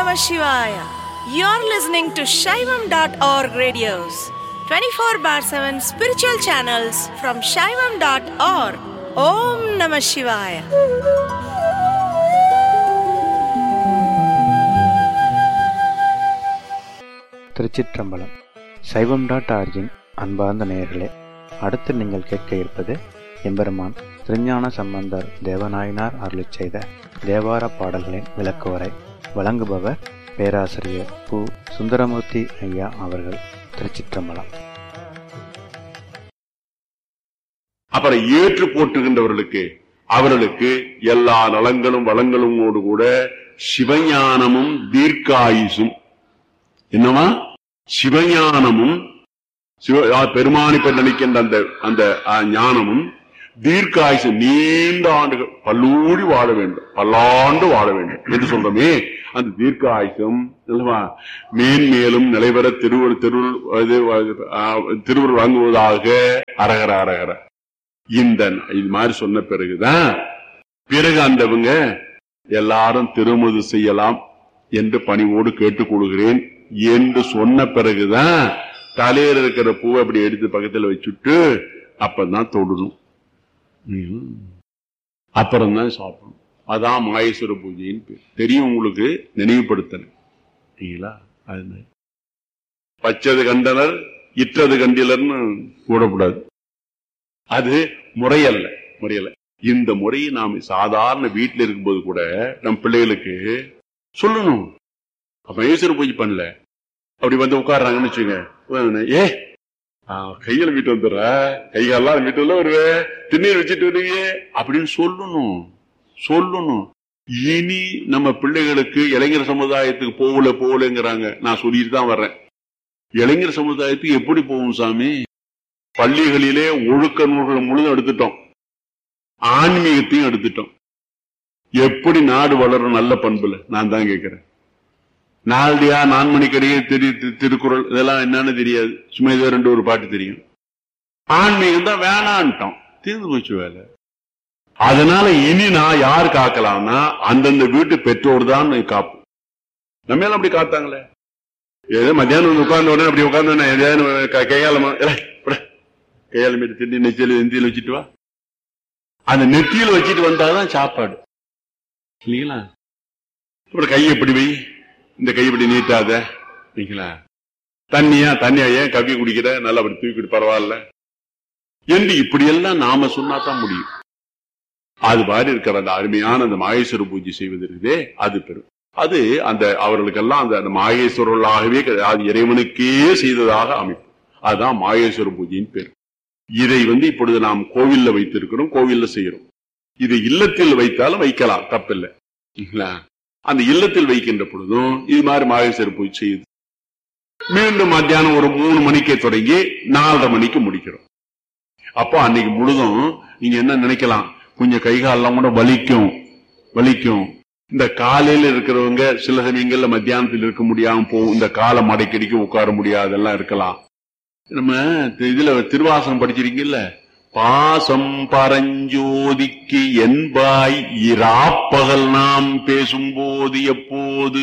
Namah Shivaya. You're listening to Shaivam.org radios, 24 bar 7 spiritual channels from Shaivam.org. Om Namah Shivaya. திருச்சிற்றம்பலம் சைவம் dot origin அன்பார்ந்த நேயர்களே அடுத்து நீங்கள் கேட்க இருப்பது எம்பெருமான் திருஞான சம்பந்தர் தேவநாயனார் அருளிச் செய்த தேவார பாடல்களின் விளக்குவரை வழங்குபவர் பேராசிரியர் பு சுந்தரமூர்த்தி ஐயா அவர்கள் திருச்சிற்றம்பலம் அப்புறம் ஏற்று போற்றுகின்றவர்களுக்கு அவர்களுக்கு எல்லா நலங்களும் வளங்களுமோடு கூட சிவஞானமும் தீர்க்காயுசும் என்னவா சிவஞானமும் சிவ ஆ, பெருமானி பெண் நினைக்கின்ற அந்த அந்த ஆ, ஞானமும் தீர்க்காயுசு நீண்ட ஆண்டுகள் பல்லூடி வாழ வேண்டும் பல்லாண்டு வாழ வேண்டும் என்று சொல்றோமே அந்த தீர்க்காயுசும் அல்லவா மேன்மேலும் நிலைபெற திருவள் திருவள் இது, ஆ, திருவருள் வாங்குவதாக அரகர அரகர இந்த இது மாதிரி சொன்ன பிறகுதான் பிறகு அந்தவங்க எல்லாரும் திருமது செய்யலாம் என்று பணிவோடு கேட்டுக்கொள்கிறேன் என்று சொன்ன பிறகுதான் தலையில இருக்கிற பூவை அப்படி எடுத்து பக்கத்துல வச்சுட்டு அப்பதான் தொடணும் ம். அப்புறம்தான் சாப்பிடணும் அதான் மாயேஸ்வர பூஜைன்னு பேர் தெரியும் உங்களுக்கு நினைவுபடுத்தணும் சரிங்களா அது பச்சது கண்டனர் இற்றது கண்டிலர்னு கூடக்கூடாது அது முறையல்ல முறையல்ல இந்த முறையை நாம் சாதாரண வீட்டில் இருக்கும்போது கூட நம் பிள்ளைகளுக்கு சொல்லணும் அப்ப ஈஸ்வர பூஜை பண்ணல அப்படி வந்து உட்கார்றாங்கன்னு வச்சுங்க உடனே, ஏ ஆ, கையில வீட்டு வந்துடுற கைகாலாம் வீட்டுல வருவே திண்ணீர் வச்சுட்டு வருவியே அப்படின்னு சொல்லணும் சொல்லணும் இனி நம்ம பிள்ளைகளுக்கு இளைஞர் சமுதாயத்துக்கு போகல போகலங்கிறாங்க நான் சொல்லிட்டு தான் வர்றேன் இளைஞர் சமுதாயத்துக்கு எப்படி போகும் சாமி பள்ளிகளிலே ஒழுக்க நூல்களை முழுதும் எடுத்துட்டோம் ஆன்மீகத்தையும் எடுத்துட்டோம் எப்படி நாடு வளரும் நல்ல பண்புல நான் தான் கேட்கிறேன் நாலடியா நான்மணிக்கடியே திரு திரு- திருக்குறள் இதெல்லாம் என்னன்னு தெரியாது சும்மா ஏதோ ரெண்டு ஒரு பாட்டு தெரியும் ஆன்மீகம் தான் வேணான்ட்டோம் தீர்ந்து போச்சு வேலை அதனால இனி நான் யார் காக்கலாம்னா அந்தந்த வீட்டு பெற்றோர் தான் காப்போம் நம்ம எல்லாம் அப்படி காத்தாங்களே ஏதோ மத்தியானம் வந்து உட்கார்ந்த உடனே அப்படி உட்கார்ந்த உடனே ஏதாவது க- கையால கையால மீட்டு திண்டி நெத்தியில நெத்தியில வச்சுட்டு வா அந்த நெத்தியில வச்சுட்டு வந்தாதான் சாப்பாடு இல்லைங்களா அப்புறம் கையை இப்படி வை இந்த கை இப்படி நீட்டாத இல்லைங்களா தண்ணியா தண்ணியா ஏன் கவி குடிக்கிற நல்லா அப்படி தூக்கிட்டு பரவாயில்ல என்று இப்படியெல்லாம் நாம சொன்னாதான் முடியும் அது மாதிரி இருக்கிற அந்த அருமையான அந்த மாகேஸ்வர பூஜை செய்வது இருக்குதே அது பெரும் அது அந்த அவர்களுக்கெல்லாம் அந்த அந்த மாகேஸ்வரர்களாகவே கிடையாது. அது இறைவனுக்கே செய்ததாக அமைப்பு அதுதான் மாகேஸ்வர பூஜையின் பேர் இதை வந்து இப்பொழுது நாம் கோவில்ல வைத்திருக்கிறோம் கோவில்ல செய்யறோம் இது இல்லத்தில் வைத்தாலும் வைக்கலாம் தப்பில்லை இல்லைங்களா? அந்த இல்லத்தில் வைக்கின்ற பொழுதும் இது மாதிரி மாகேஸ்வர பூஜை செய்யுது மீண்டும் மத்தியானம் ஒரு மூணு மணிக்கே தொடங்கி நாலரை மணிக்கு முடிக்கிறோம் அப்போ அன்னைக்கு முழுதும் நீங்க என்ன நினைக்கலாம் கொஞ்சம் கை காலெல்லாம் கூட வலிக்கும் வலிக்கும் இந்த காலையில இருக்கிறவங்க சில சமயங்கள்ல மத்தியானத்தில் இருக்க முடியாம போகும் இந்த காலை மடைக்கடிக்க உட்கார முடியாதெல்லாம் இருக்கலாம் நம்ம தி- இதுல திருவாசனம் படிச்சிருக்கீங்கல்ல பாசம் பரஞ்சோதிக்கு என்பாய் இராப்பகல் நாம் பேசும்போது எப்போது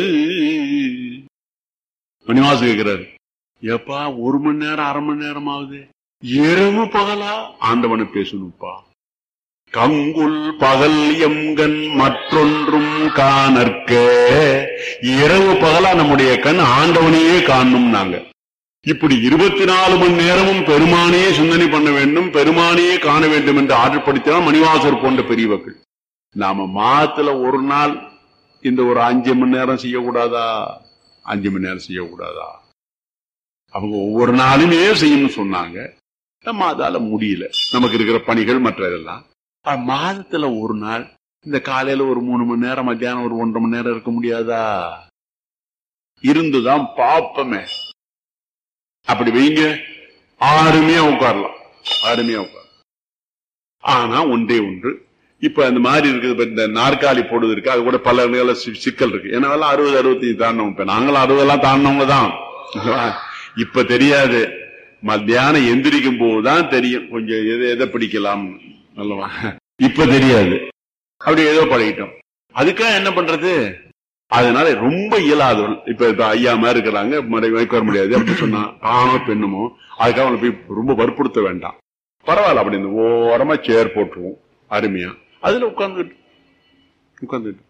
மணிவாசு கேட்கிறாரு எப்பா ஒரு மணி நேரம் அரை மணி நேரம் ஆகுது இரவு பகலா ஆண்டவனை பேசணும்ப்பா கங்குல் பகல் எம்கண் மற்றொன்றும் காணற்க இரவு பகலா நம்முடைய கண் ஆண்டவனையே காணும் நாங்க இப்படி இருபத்தி நாலு மணி நேரமும் பெருமானையே சிந்தனை பண்ண வேண்டும் பெருமானையே காண வேண்டும் என்று ஆற்றுப்படுத்தினால் மணிவாசர் போன்ற பெரியவர்கள் நாம மாதத்துல ஒரு நாள் இந்த ஒரு அஞ்சு மணி நேரம் செய்யக்கூடாதா அஞ்சு மணி நேரம் செய்யக்கூடாதா அவங்க ஒவ்வொரு நாளுமே செய்யணும்னு சொன்னாங்க நம்ம அதால முடியல நமக்கு இருக்கிற பணிகள் மற்ற இதெல்லாம் ஆனா, மாதத்துல ஒரு நாள் இந்த காலையில ஒரு மூணு மணி நேரம் மத்தியானம் ஒரு ஒன்றரை மணி நேரம் இருக்க முடியாதா இருந்துதான் பாப்பமே அப்படி வைங்க ஆறுமையா உட்காரலாம் ஆறுமையா உட்காரலாம் ஆனா ஒன்றே ஒன்று இப்ப அந்த மாதிரி இருக்குது இப்ப இந்த நாற்காலி போடுவது இருக்கு அது கூட பல இடங்கள்ல சி- சிக்கல் இருக்கு ஏன்னா எல்லாம் அறுபது அறுபத்தி தாண்டவங்க இப்ப நாங்களும் அறுபதெல்லாம் தாண்டினவங்க தான் இப்ப தெரியாது மத்தியானம் எந்திரிக்கும் போதுதான் தெரியும் கொஞ்சம் எதை எதை பிடிக்கலாம் அல்லவா இப்ப தெரியாது அப்படி ஏதோ பழகிட்டோம் அதுக்காக என்ன பண்றது அதனால ரொம்ப இயலாதவள் இப்ப இப்ப ஐயா மாதிரி இருக்கிறாங்க மறை- வைக்க வர முடியாது அப்படி சொன்னா ஆணோ பெண்ணுமோ அதுக்காக அவங்களை போய் ரொம்ப வற்புறுத்த வேண்டாம் பரவாயில்ல அப்படி இந்த ஓரமா சேர் போட்டுருவோம் அருமையா அதுல உட்கார்ந்துட்டு உட்கார்ந்துட்டு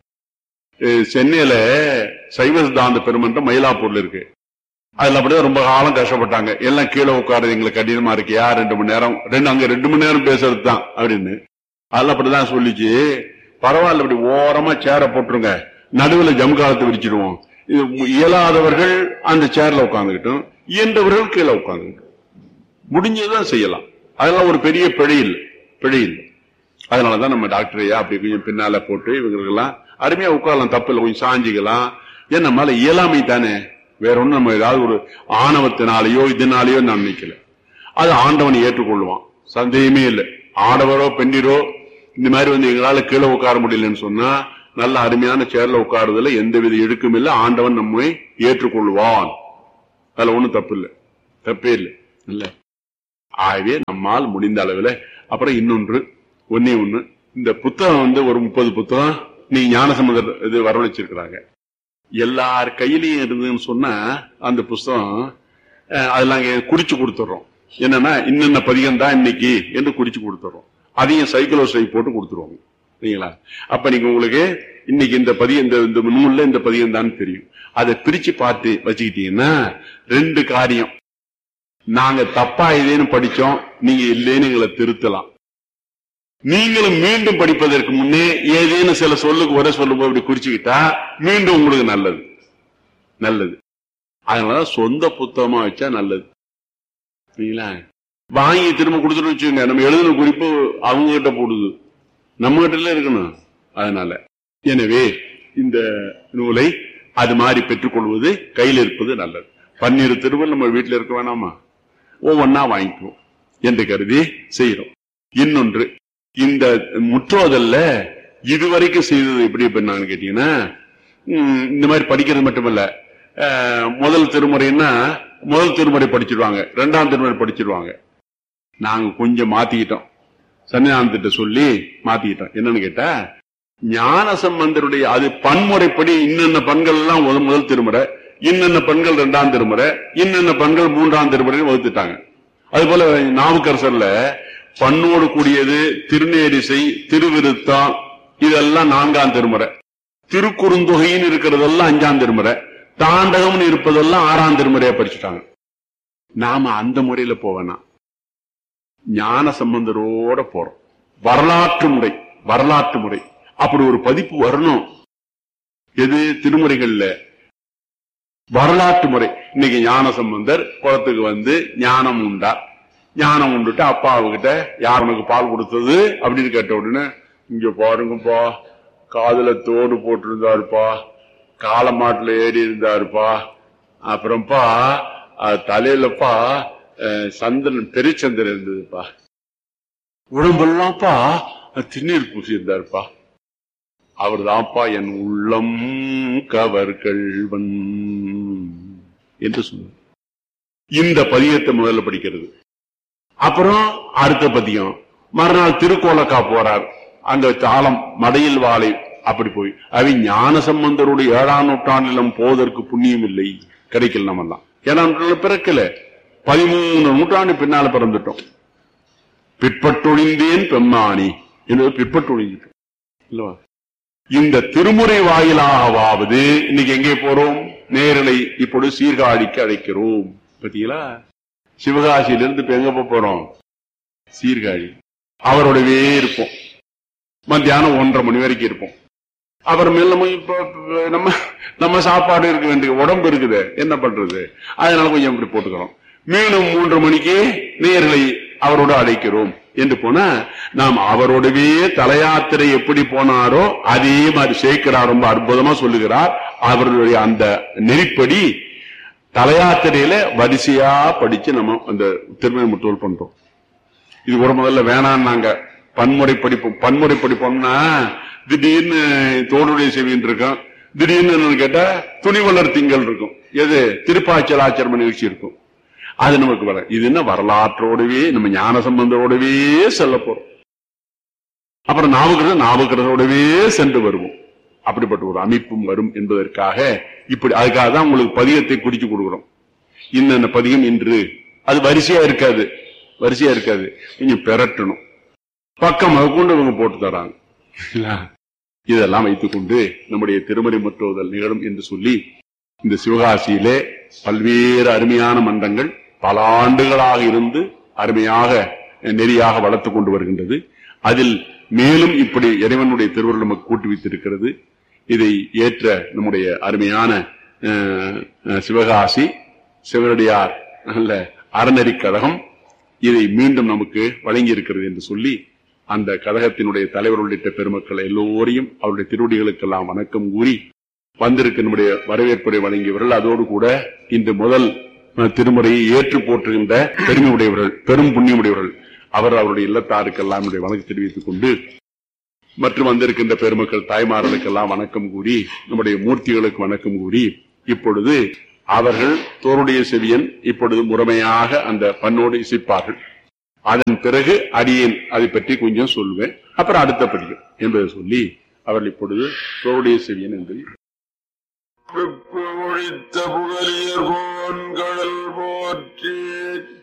அஹ் சென்னையில சைவ சித்தாந்த பெருமன்றம் மயிலாப்பூர்ல இருக்கு அதுல அப்படியே ரொம்ப காலம் கஷ்டப்பட்டாங்க எல்லாம் கீழே உட்காருது எங்களுக்கு கடினமா இருக்கியா ரெண்டு மணி நேரம் ரெண்டு அங்க ரெண்டு மணி நேரம் பேசுறது தான் அப்படின்னு அதெல்லாம் அப்படிதான் சொல்லிச்சு பரவாயில்ல அப்படி ஓரமா சேர போட்டுருங்க நடுவுல ஜம்காலத்தை விரிச்சிடுவோம் இது இயலாதவர்கள் அந்த சேர்ல உட்கார்ந்துக்கிட்டும் இயன்றவர்கள் கீழே உட்கார்ந்துக்கிட்டும் முடிஞ்சதுதான் செய்யலாம் அதெல்லாம் ஒரு பெரிய பிழை இல்லை பிழை இல்லை அதனாலதான் நம்ம டாக்டர் ஐயா அப்படி கொஞ்சம் பின்னால போட்டு இவங்களுக்கெல்லாம் அருமையா உட்காரலாம் தப்பு இல்லை கொஞ்சம் சாஞ்சிக்கலாம் ஏன் நம்மளால இயலாமை தானே வேற ஒண்ணும் நம்ம ஏதாவது ஒரு ஆணவத்தினாலேயோ இதனாலேயோ நான் நினைக்கல அது ஆண்டவனை ஏற்றுக்கொள்வான் சந்தேகமே இல்லை ஆடவரோ பெண்டிரோ இந்த மாதிரி வந்து எங்களால கீழே உட்கார முடியலன்னு சொன்னா நல்ல அருமையான சேர்ல உட்காருதுல எந்தவித இழுக்கும் இல்லை ஆண்டவன் நம்மை ஏற்றுக்கொள்வான் அதுல ஒண்ணும் தப்பு இல்லை தப்பே இல்லை இல்ல ஆகவே நம்மால் முடிந்த அளவுல அப்புறம் இன்னொன்று ஒன்னே ஒண்ணு இந்த புத்தகம் வந்து ஒரு முப்பது புத்தகம் நீ ஞானசம்பந்தர் இது வரவழைச்சிருக்கிறாங்க எல்லார் கையிலயும் இருந்ததுன்னு சொன்னா அந்த புஸ்தகம் அஹ், அதுல அங்க குறிச்சு கொடுத்துடுறோம் என்னன்னா இன்னென்ன பதிகம் தான் இன்னைக்கு என்று குறிச்சு கொடுத்துடுறோம் அதையும் சைக்கிளோ சை போட்டு கொடுத்துருவாங்க சரிங்களா அப்ப நீங்க உங்களுக்கு இன்னைக்கு இந்த பதியம் இந்த இந்த நூல்ல இந்த பதியம் தான் தெரியும் அதை பிரிச்சு பார்த்து வச்சுக்கிட்டீங்கன்னா ரெண்டு காரியம் நாங்க தப்பா இதேன்னு படிச்சோம் நீங்க இல்லைன்னு எங்களை திருத்தலாம் நீங்களும் மீண்டும் படிப்பதற்கு முன்னே ஏதேனும் சில சொல்லுக்கு உரை சொல்லும்போது இப்படி குறிச்சுக்கிட்டா மீண்டும் உங்களுக்கு நல்லது நல்லது அதனால சொந்த புத்தகமா வச்சா நல்லது சரிங்களா வாங்கி திரும்ப கொடுத்துட்டு வச்சுங்க நம்ம எழுதின குறிப்பு அவங்க கிட்ட போடுது நம்ம கிட்ட இருக்கணும் அதனால எனவே இந்த நூலை அது மாதிரி பெற்றுக்கொள்வது கையில் இருப்பது நல்லது பன்னிரு திருவள் நம்ம வீட்டில் இருக்க வேணாமா ஒவ்வொன்னா வாங்கிக்குவோம் என்று கருதி செய்யறோம் இன்னொன்று இந்த முற்றோதல்ல இதுவரைக்கும் செய்தது எப்படி பண்ணான்னு கேட்டீங்கன்னா ம், இந்த மாதிரி படிக்கிறது மட்டுமல்ல அஹ், முதல் திருமுறைன்னா முதல் திருமுறை படிச்சிருவாங்க ரெண்டாம் திருமுறை படிச்சிருவாங்க நாங்க கொஞ்சம் மாத்திக்கிட்டோம் சன்னிதானத்திட்ட சொல்லி மாத்திக்கிட்டோம் என்னன்னு கேட்டா ஞான சம்பந்தருடைய அது பன்முறைப்படி இன்னென்ன பண்கள் எல்லாம் முதல் முதல் திருமுறை இன்னென்ன பண்கள் இரண்டாம் திருமுறை இன்னென்ன பண்கள் மூன்றாம் திருமுறை வகுத்துட்டாங்க அது போல நாவுக்கரசர்ல பண்ணோடு கூடியது திருநேரிசை திருவிருத்தம் இதெல்லாம் நான்காம் திருமுறை திருக்குறுந்தொகைன்னு இருக்கிறதெல்லாம் அஞ்சாம் திருமுறை தாண்டகம்னு இருப்பதெல்லாம் ஆறாம் திருமுறையா படிச்சுட்டாங்க நாம அந்த முறையில போவேனா ஞான சம்பந்தரோட போறோம் வரலாற்று முறை வரலாற்று முறை அப்படி ஒரு பதிப்பு வரணும் எது திருமுறைகள்ல வரலாற்று முறை இன்னைக்கு ஞான சம்பந்தர் குளத்துக்கு வந்து ஞானம் உண்டா ஞானம் உண்டுட்டு அப்பா அவகிட்ட யார் உனக்கு பால் கொடுத்தது அப்படின்னு கேட்ட உடனே இங்க பாருங்கப்பா காதுல தோடு போட்டிருந்தாருப்பா காலமாட்டுல ஏறி இருந்தாருப்பா அப்புறம்ப்பா அஹ், தலையிலப்பா அஹ், சந்திரன் பெருச்சந்திரன் இருந்ததுப்பா உடம்பெல்லாம்ப்பா திண்ணீர் பூசி இருந்தாருப்பா அவர் தான்ப்பா என் உள்ளம் கவர்கள்வன் என்று சொன்னார் இந்த பதியத்தை முதல்ல படிக்கிறது அப்புறம் அடுத்த பதியம் மறுநாள் திருக்கோலக்கா போறார் அந்த தாளம் மடையில் வாழை அப்படி போய் அவை ஞான சம்பந்தருடைய ஏழாம் நூற்றாண்டிலும் போவதற்கு புண்ணியம் இல்லை கிடைக்கல நம்மெல்லாம் ஏழாம் நூற்றாண்டுல பிறக்கல பதிமூணு நூற்றாண்டு பின்னால பிறந்துட்டோம் பிற்பட்டொழிந்தேன் பெம்மானி என்பது பிற்பட்டொழிஞ்சிட்டோம் இல்லவா இந்த திருமுறை வாயிலாகவாவது இன்னைக்கு எங்கே போறோம் நேரலை இப்பொழுது சீர்காழிக்கு அழைக்கிறோம் பாத்தீங்களா சிவகாசியிலிருந்து இப்ப எங்க போப் போறோம் சீர்காழி அவரோடவே இருப்போம் மத்தியானம் ஒன்றரை மணி வரைக்கும் இருப்போம் அப்புறமேல் நம்ம இப்ப இப்ப நம்ம நம்ம சாப்பாடு இருக்க வேண்டிய உடம்பு இருக்குது என்ன பண்றது அதனால கொஞ்சம் இப்படி போட்டுக்கிறோம் மீண்டும் மூன்று மணிக்கு நேர்களை அவரோட அழைக்கிறோம் என்று போனா நாம் அவரோடவே தலையாத்திரை எப்படி போனாரோ அதே மாதிரி சேர்க்கிறார் ரொம்ப அற்புதமா சொல்லுகிறார் அவருடைய அந்த நெறிப்படி தலையாத்திரையில வரிசையா படிச்சு நம்ம அந்த திருமண முற்றோல் பண்றோம் இது கூட முதல்ல வேணான்னாங்க பன்முறை படிப்போம் பன்முறை படிப்போம்னா திடீர்னு தோடுடைய செவின்னு இருக்கும் திடீர்னு என்னன்னு கேட்டா துணிவளர் திங்கள் இருக்கும் எது திருப்பாச்சல் ஆச்சரம நிகழ்ச்சி இருக்கும் அது நமக்கு வர இது என்ன வரலாற்றோடவே நம்ம ஞான சம்பந்தரோடவே செல்ல போறோம் அப்புறம் நாவுக்கிறது நாவுக்கிறதோடவே சென்று வருவோம் அப்படிப்பட்ட ஒரு அமைப்பும் வரும் என்பதற்காக இப்படி அதுக்காக தான் உங்களுக்கு பதிகத்தை குறிச்சு கொடுக்குறோம் இன்னென்ன பதிகம் இன்று அது வரிசையா இருக்காது வரிசையா இருக்காது கொஞ்சம் பெரட்டணும் பக்கம் கொண்டு இவங்க போட்டு தராங்க இல்லையா? இதெல்லாம் வைத்துக்கொண்டு நம்முடைய திருமறை முற்றுவதல் நிகழும் என்று சொல்லி இந்த சிவகாசியிலே பல்வேறு அருமையான மன்றங்கள் பல ஆண்டுகளாக இருந்து அருமையாக நெறியாக வளர்த்து கொண்டு வருகின்றது அதில் மேலும் இப்படி இறைவனுடைய திருவருள் நமக்கு கூட்டி வைத்திருக்கிறது இதை ஏற்ற நம்முடைய அருமையான அஹ், அஹ், சிவகாசி சிவனடியார் அல்ல அறநெறி கழகம் இதை மீண்டும் நமக்கு வழங்கி இருக்கிறது என்று சொல்லி அந்த கழகத்தினுடைய தலைவர் உள்ளிட்ட பெருமக்கள் எல்லோரையும் அவருடைய திருவடிகளுக்கெல்லாம் வணக்கம் கூறி வந்திருக்க நம்முடைய வரவேற்புரை வழங்கியவர்கள் அதோடு கூட இன்று முதல் அஹ், திருமுறையை ஏற்று போற்றுகின்ற பெருமை உடையவர்கள் பெரும் புண்ணியம் உடையவர்கள் அவர் அவருடைய இல்லத்தாருக்கெல்லாம் என்னுடைய வணக்கம் தெரிவித்துக் கொண்டு மற்றும் வந்திருக்கின்ற பெருமக்கள் தாய்மார்களுக்கெல்லாம் வணக்கம் கூறி நம்முடைய மூர்த்திகளுக்கு வணக்கம் கூறி இப்பொழுது அவர்கள் தோருடைய செவியன் இப்பொழுது முறைமையாக அந்த பண்ணோடு இசைப்பார்கள் அதன் பிறகு அடியேன் அதை பற்றி கொஞ்சம் சொல்லுவேன் அப்புறம் அடுத்த படிக்கும் என்பதை சொல்லி அவர்கள் இப்பொழுது தோருடைய செவியன் என்பதை ஒழித்த புகழியர் கோன்கடல் போற்றி